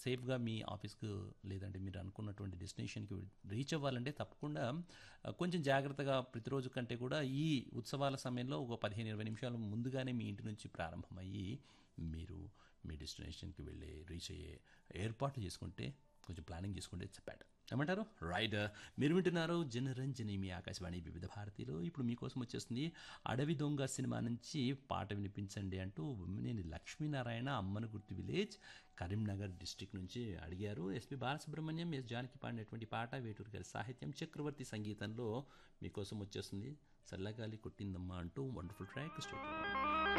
సేఫ్గా మీ ఆఫీస్కు లేదంటే మీరు అనుకున్నటువంటి డెస్టినేషన్కి రీచ్ అవ్వాలంటే తప్పకుండా ఆ, కొంచెం జాగ్రత్తగా ప్రతిరోజు కంటే కూడా ఈ ఉత్సవాల సమయంలో ఒక పదిహేను ఇరవై నిమిషాలు ముందుగానే మీ ఇంటి నుంచి ప్రారంభమయ్యి మీరు మీ డెస్టినేషన్కి వెళ్ళే రీచ్ అయ్యే ఏర్పాట్లు చేసుకుంటే కొంచెం ప్లానింగ్ చేసుకుంటే చెప్పాడు ఏమంటారు రైట్ మీరు వింటున్నారు జనరంజని మీ ఆకాశవాణి వివిధ భారతిలో ఇప్పుడు మీకోసం వచ్చేస్తుంది అడవి దొంగ సినిమా నుంచి పాట వినిపించండి అంటూ నేను లక్ష్మీనారాయణ అమ్మన గుర్తు విలేజ్ కరీంనగర్ డిస్టిక్ నుంచి అడిగారు ఎస్పి బాలసుబ్రహ్మణ్యం ఎస్ జానకి పాడినటువంటి పాట వేటూరు గారి సాహిత్యం చక్రవర్తి సంగీతంలో మీకోసం వచ్చేస్తుంది చల్లగాలి కొట్టిందమ్మా అంటూ వండర్ఫుల్ ట్రాక్ స్టూడియో